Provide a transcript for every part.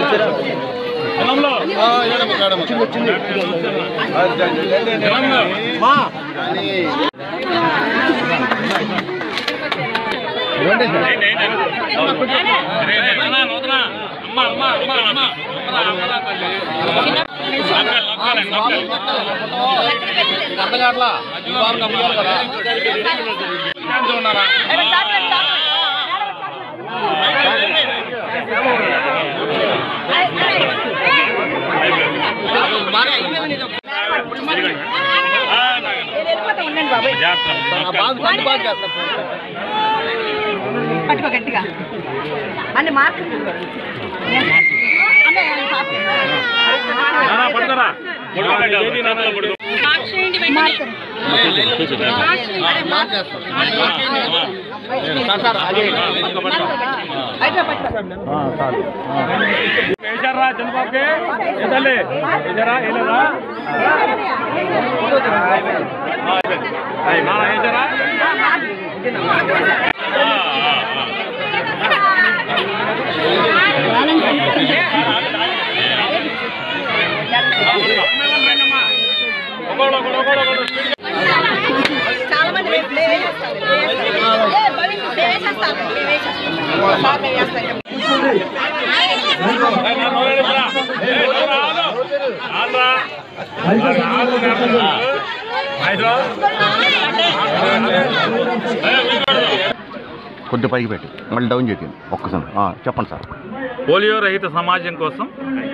పట్టుకో గట్టిగా అన్ని మార్క్ వేశారా చంద్రబాబుకి ఏ తల్లి వేశారా వేయలేదా నాన్న వేశారా చాలా మంది వే- వే- వేసేస్తారు. ఏ, భవిష్యత్తు వేసేస్తారు. మేము వేసేస్తాం. సార్ మేము వేస్తాం. కొద్ది పైకి పెట్టి మళ్ళీ డౌన్ చేయండి ఒక్కసారి ఆ, చెప్పండి సార్ పోలియో రహిత సమాజం కోసం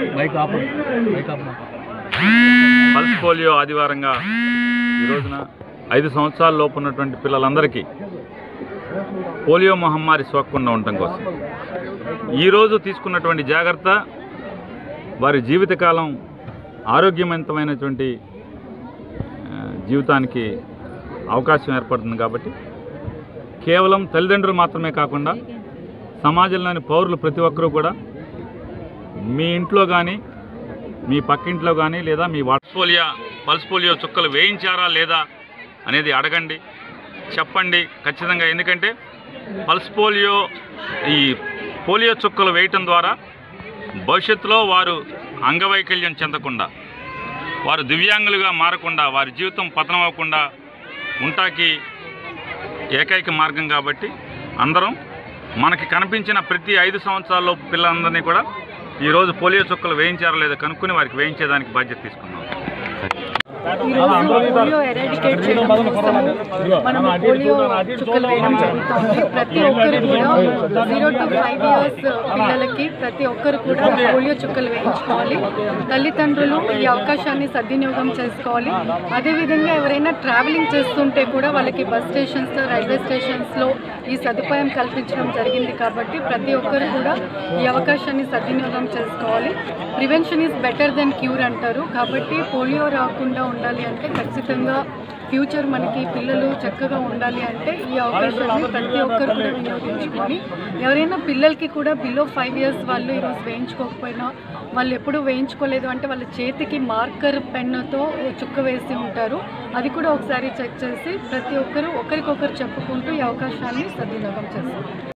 పల్స్ పోలియో ఆదివారంగా ఈ రోజున ఐదు సంవత్సరాల లోపు ఉన్నటువంటి పిల్లలందరికీ పోలియో మహమ్మారి సోకకుండా ఉండటం కోసం ఈరోజు తీసుకున్నటువంటి జాగ్రత్త వారి జీవితకాలం ఆరోగ్యవంతమైనటువంటి ఆ, జీవితానికి అవకాశం ఏర్పడుతుంది కాబట్టి కేవలం తల్లిదండ్రులు మాత్రమే కాకుండా సమాజంలోని పౌరులు ప్రతి ఒక్కరూ కూడా మీ ఇంట్లో కానీ మీ పక్కింట్లో కానీ లేదా మీ వాట్స్ పోలియో పల్స్ పోలియో చుక్కలు వేయించారా లేదా అనేది అడగండి చెప్పండి ఖచ్చితంగా ఎందుకంటే పల్స్ పోలియో ఈ పోలియో చుక్కలు వేయటం ద్వారా భవిష్యత్తులో వారు అంగవైకల్యం చెందకుండా వారు దివ్యాంగులుగా మారకుండా వారి జీవితం పతనం అవ్వకుండా ఉంటాకి ఏకైక మార్గం కాబట్టి అందరం మనకి కనిపించిన ప్రతి ఐదు సంవత్సరాల్లో పిల్లలందరినీ కూడా ఈరోజు పోలియో చుక్కలు వేయించారో లేదో కనుక్కొని వారికి వేయించేదానికి బాధ్యత తీసుకున్నాం ఈరోజు పోలియో ఎరాడికేట్ చేయడం కోసం మనం పోలియో చుక్కలు వేయడం జరుగుతుంది ప్రతి ఒక్కరు కూడా జీరో టు ఫైవ్ ఇయర్స్ పిల్లలకి ప్రతి ఒక్కరు కూడా పోలియో చుక్కలు వేయించుకోవాలి తల్లిదండ్రులు ఈ అవకాశాన్ని సద్వినియోగం చేసుకోవాలి అదేవిధంగా ఎవరైనా ట్రావెలింగ్ చేస్తుంటే కూడా వాళ్ళకి బస్ స్టేషన్స్ రైల్వే స్టేషన్స్లో ఈ సదుపాయం కల్పించడం జరిగింది కాబట్టి ప్రతి ఒక్కరు కూడా ఈ అవకాశాన్ని సద్వినియోగం చేసుకోవాలి prevention is better than cure అంటారు కాబట్టి పోలియో రాకుండా ఉండాలి అంటే ఖచ్చితంగా ఫ్యూచర్ మనకి పిల్లలు చక్కగా ఉండాలి అంటే ఈ అవకాశాన్ని ప్రతి ఒక్కరు కూడా వినియోగించుకొని ఎవరైనా పిల్లలకి కూడా బిలో ఫైవ్ ఇయర్స్ వాళ్ళు ఈరోజు వేయించుకోకపోయినా వాళ్ళు ఎప్పుడూ వేయించుకోలేదు అంటే వాళ్ళ చేతికి మార్కర్ పెన్నుతో చుక్క వేసి ఉంటారు అది కూడా ఒకసారి చెక్ చేసి ప్రతి ఒక్కరు ఒకరికొకరు చెప్పుకుంటూ ఈ అవకాశాన్ని సద్వినియోగం చేస్తారు